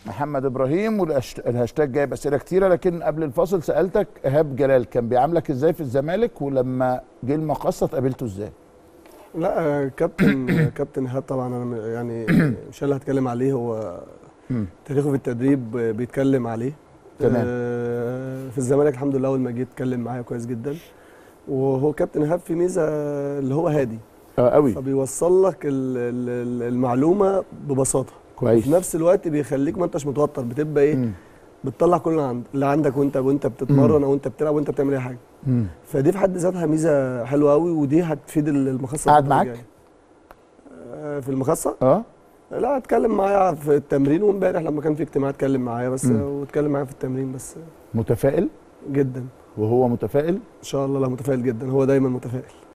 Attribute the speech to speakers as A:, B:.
A: محمد ابراهيم والهاشتاج جايب اسئله كتيره لكن قبل الفاصل سالتك ايهاب جلال كان بيعاملك ازاي في الزمالك ولما جه المقصه اتقابلته ازاي؟
B: لا آه، كابتن كابتن ايهاب طبعا انا م- يعني مش اللي هتكلم عليه هو
A: مم.
B: تاريخه في التدريب بيتكلم عليه
A: تمام.
B: آه، في الزمالك الحمد لله اول ما جه اتكلم معايا كويس جدا وهو كابتن ايهاب في ميزه اللي هو هادي
A: اه قوي
B: فبيوصل لك ال- ال- ال- المعلومه ببساطه
A: كويس
B: في نفس الوقت بيخليك ما انتش متوتر بتبقى ايه
A: مم.
B: بتطلع كل اللي عند- اللي عندك وانت وانت بتتمرن او انت بتلعب وانت بتعمل اي حاجه
A: مم.
B: فدي في حد ذاتها ميزه حلوه قوي ودي هتفيد المخصص
A: قعد
B: الفترة
A: معاك؟
B: الجاية. آه، في المخصص
A: اه
B: لا اتكلم معايا في التمرين وامبارح لما كان في اجتماع اتكلم معايا بس
A: مم.
B: واتكلم معايا في التمرين بس
A: متفائل
B: جدا
A: وهو متفائل
B: ان شاء الله لا متفائل جدا هو دايما متفائل